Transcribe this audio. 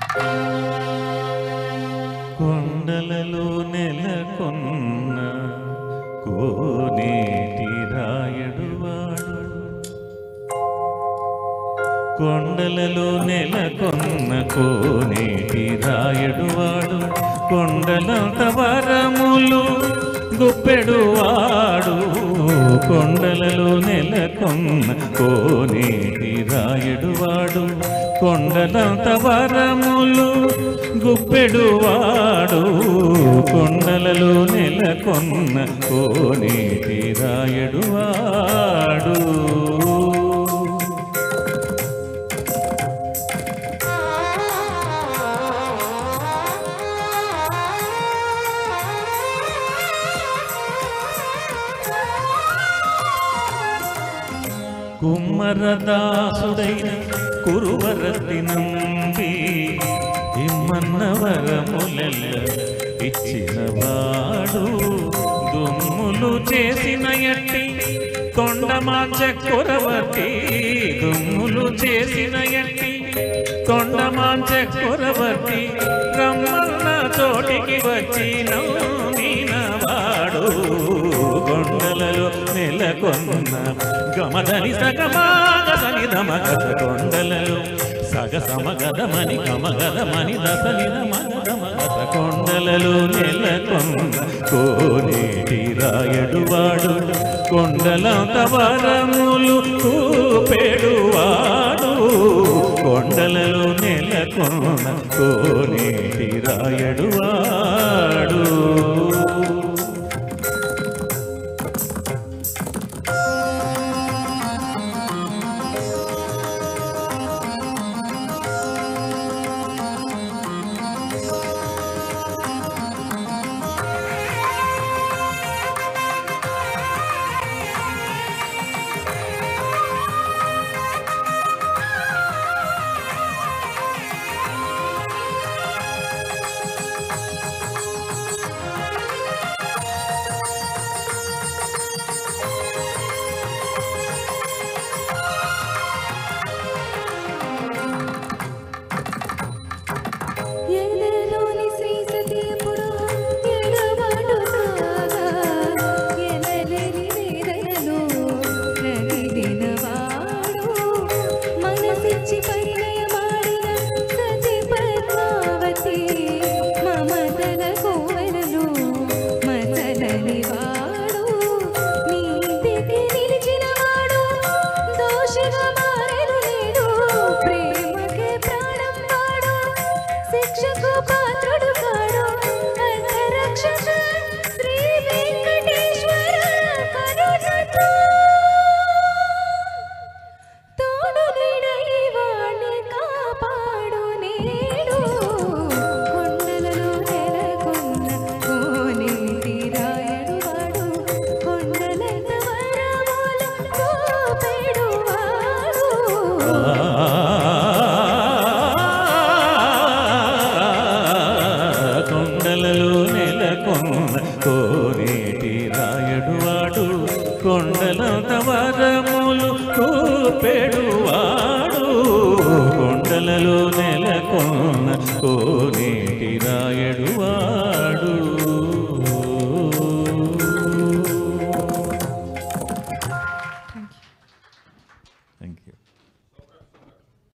కొండలలో నెలకొన్న కోనేటి రాయడువాడు కొండలలో నెలకొన్న కోనేటి రాయడువాడు కొండలంత వరములు గుప్పెడువాడు కొండలలో నెలకొన్న కోనేటి రాయడువాడు కొండలంత వరములు గుప్పెడువాడు కొండలలో నెలకొన్న కోనేటి రాయడువాడు కుమ్మరదాసుడైన కురువరతి నంబి ఇమ్మన్న వరములెల్ల ఇచ్చినవాడు దుమ్ములు చేసిన ఎట్టి కొండమాచ కురవతి దుమ్ములు చేసిన ఎట్టి కొండమాంచ కురవతి రమ్మన్న చోటికి వచ్చి నవ్వినవాడు కొండలలో నెలకొన్న గమదని సగమాగదని దమగద కొండలలో సగ సమగదమని గమగదమని దసని మగదమగద కొండలలో నెలకొన్న కోనేటి రాయడువాడు కొండలంత వరములు చూపెడువాడు కొండలలో నెలకొన్న కోనేటి రాయడువాడు